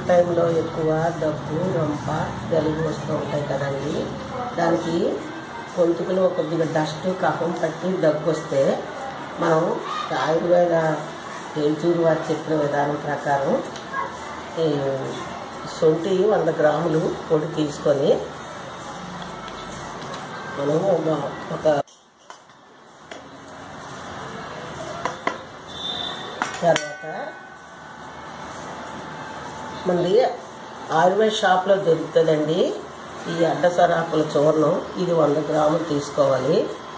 టైంలో ఎక్కువ దగ్గు రొంప జలుబు వస్తూ ఉంటాయి కదండి దానికి గొంతుకులో కొద్దిగా డస్ట్ కఫం పట్టి దగ్గు వస్తే మనం ఆయుర్వేద ఏజూరు వారు చెప్పిన విధానం ప్రకారం ఈ సొంటి వంద గ్రాములు పొడి తీసుకొని మనము ఒక- ఒక తర్వాత మనది ఆయుర్వేద షాప్లో దొరుకుతుందండి ఈ అడ్డసరాకుల చూర్ణం ఇది వంద గ్రాములు తీసుకోవాలి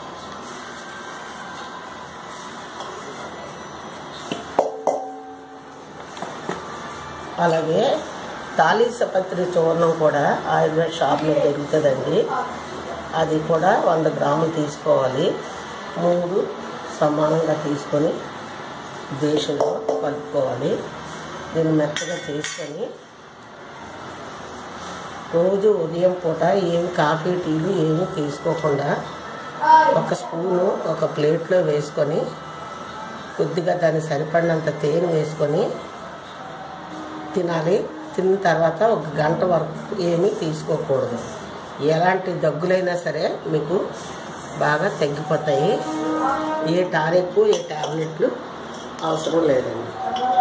అలాగే తాళీసపత్రి చూర్ణం కూడా ఆయుర్వేద షాప్లో దొరుకుతుందండి అది కూడా వంద గ్రాములు తీసుకోవాలి మూడు సమానంగా తీసుకొని దేశంలో కలుపుకోవాలి దీన్ని మెత్తగా చేసుకొని రోజు ఉదయం పూట ఏమి కాఫీ టీలు ఏమి తీసుకోకుండా ఒక స్పూను ఒక ప్లేట్లో వేసుకొని కొద్దిగా దానికి సరిపడినంత తేనె వేసుకొని తినాలి తిన్న తర్వాత ఒక గంట వరకు ఏమీ తీసుకోకూడదు ఎలాంటి దగ్గులైనా సరే మీకు బాగా తగ్గిపోతాయి ఏ టానిక్ ఏ టాబ్లెట్లు అవసరం లేదండి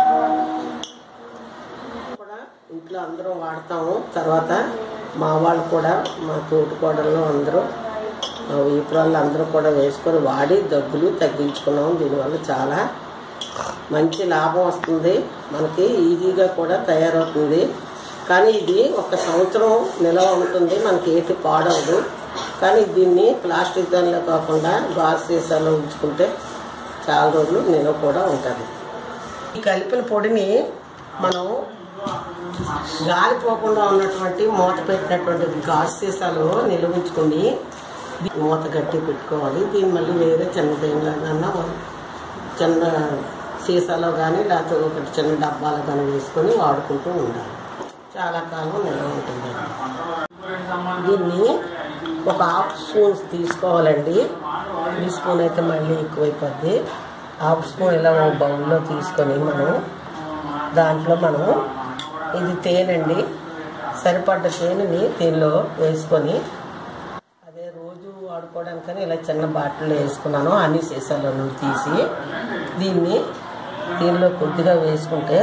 కూడా ఇంట్లో అందరం వాడతాము తర్వాత మా వాళ్ళు కూడా మా తోటికోడళ్ళు అందరూ మా వీపు వాళ్ళు అందరూ కూడా వేసుకొని వాడి దగ్గులు తగ్గించుకున్నాము దీనివల్ల చాలా మంచి లాభం వస్తుంది మనకి ఈజీగా కూడా తయారవుతుంది కానీ ఇది ఒక సంవత్సరం నిలవ ఉంటుంది మనకి ఏటి పాడవదు కానీ దీన్ని ప్లాస్టిక్ దానిలో కాకుండా గాజు సీసాలో ఉంచుకుంటే చాలా రోజులు నిలవ కూడా ఉంటుంది ఈ కలిపిన పొడిని మనం గాలిపోకుండా ఉన్నటువంటి మూత పెట్టినటువంటి గాజు సీసాలో నిల్వ ఉంచుకొని దీ- మూత గట్టి పెట్టుకోవాలి దీన్ని మళ్ళీ వేరే చిన్న దేనిలోనన్నా చిన్న సీసాలో కానీ లేకపోతే ఒకటి చిన్న డబ్బాలో కానీ వేసుకొని వాడుకుంటూ ఉండాలి చాలా కాలం నిల్వ ఉంటుంది దీన్ని ఒక హాఫ్ స్పూన్ తీసుకోవాలండి టీ స్పూన్ అయితే మళ్ళీ ఎక్కువైపోద్ది హాఫ్ స్పూన్ ఇలా ఒక బౌల్లో తీసుకొని మనం దాంట్లో మనం ఇది తేనండి సరిపడ్డ తేనెని దీనిలో వేసుకొని అదే రోజు వాడుకోవడానికని ఇలా చిన్న బాటిల్లో వేసుకున్నాను అన్ని సీసాల నుండి తీసి దీన్ని దీనిలో కొద్దిగా వేసుకుంటే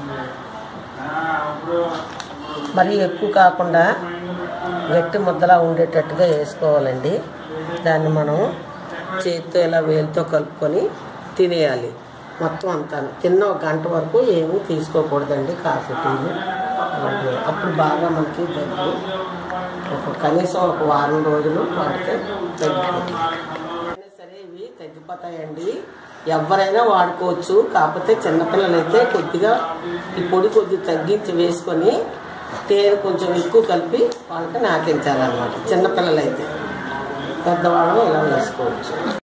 మరి ఎక్కువ కాకుండా గట్టి ముద్దలా ఉండేటట్టుగా వేసుకోవాలండి దాన్ని మనం చేతితో ఇలా వేలుతో కలుపుకొని తినేయాలి మొత్తం అంతా తిన్న ఒక గంట వరకు ఏమీ తీసుకోకూడదండి కాఫీ టీలు అలాగే అప్పుడు బాగా మనకి దగ్గు ఒక కనీసం ఒక వారం రోజులు వాడితే తగ్గిపోతుంది అయినా సరే ఇవి తగ్గిపోతాయండి ఎవరైనా వాడుకోవచ్చు కాకపోతే చిన్నపిల్లలు అయితే కొద్దిగా ఈ పొడి కొద్దిగా తగ్గించి వేసుకొని తేనె కొంచెం ఎక్కువ కలిపి వాళ్ళకి నాకించాలన్నమాట చిన్నపిల్లలు అయితే పెద్దవాళ్ళు ఇలా వేసుకోవచ్చు